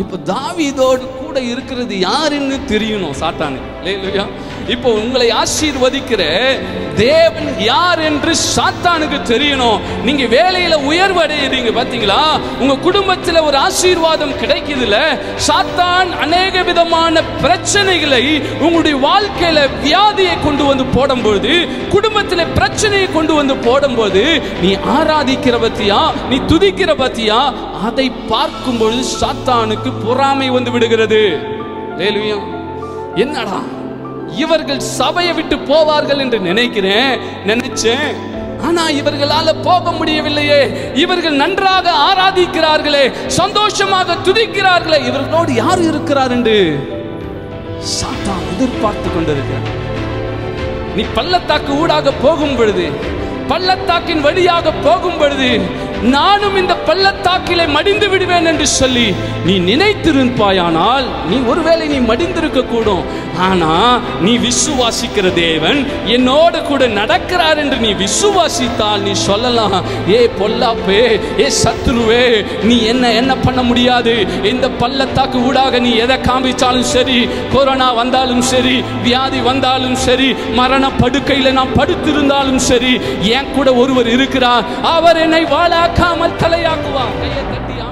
இப்போ தாவீதோடு கூட இருக்கிறது யாருன்னு தெரியணும் சாத்தானு இல்லையா இப்போ உங்களை ஆசீர்வதிக்கிற தேவன் யார் என்று சாத்தானுக்கு தெரியணும் நீங்க வேலையில உயர்வு அடையிறீங்க பாத்தீங்களா உங்க குடும்பத்துல ஒரு ஆசீர்வாதம் கிடைக்குதுல சாத்தான் அநேக விதமான பிரச்சனைகளை உங்களுடைய வாழ்க்கையில வியாதியை கொண்டு வந்து போடும்போது குடும்பத்துல பிரச்சனையை கொண்டு வந்து போடும்போது நீ ஆராதிக்கிற பத்தியா நீ துதிக்கிற பத்தியா அதை பார்க்கும் பொழுது சாத்தானுக்கு பொறாமை வந்து விடுகிறது லேலுயா என்னடா இவர்கள் சபையை விட்டு போவார்கள் என்று நினைக்கிறேன் நினைச்சேன் ஆனா இவர்களால போக முடியவில்லையே இவர்கள் நன்றாக ஆராதிக்கிறார்களே சந்தோஷமாக துதிக்கிறார்களே இவர்களோடு யார் இருக்கிறார் என்று சாத்தான் எதிர்பார்த்து கொண்டிருக்கிறார் நீ பள்ளத்தாக்கு ஊடாக போகும் பொழுது பள்ளத்தாக்கின் வழியாக போகும் பொழுது நானும் இந்த பள்ளத்தாக்கிலே மடிந்து விடுவேன் என்று சொல்லி நீ நினைத்திருப்பாயானால் நீ ஒருவேளை நீ மடிந்திருக்க கூடும் ஆனா நீ விசுவாசிக்கிற தேவன் என்னோட கூட நடக்கிறார் என்று நீ விசுவாசித்தால் நீ சொல்லலாம் ஏ பொல்லாப்பே ஏ சத்துருவே நீ என்ன என்ன பண்ண முடியாது இந்த பள்ளத்தாக்கு ஊடாக நீ எதை காமிச்சாலும் சரி கொரோனா வந்தாலும் சரி வியாதி வந்தாலும் சரி மரண படுக்கையில நான் படுத்திருந்தாலும் சரி என் கூட ஒருவர் இருக்கிறார் அவர் என்னை வாழாக்காமல் தலையாக்குவார் கையை தட்டி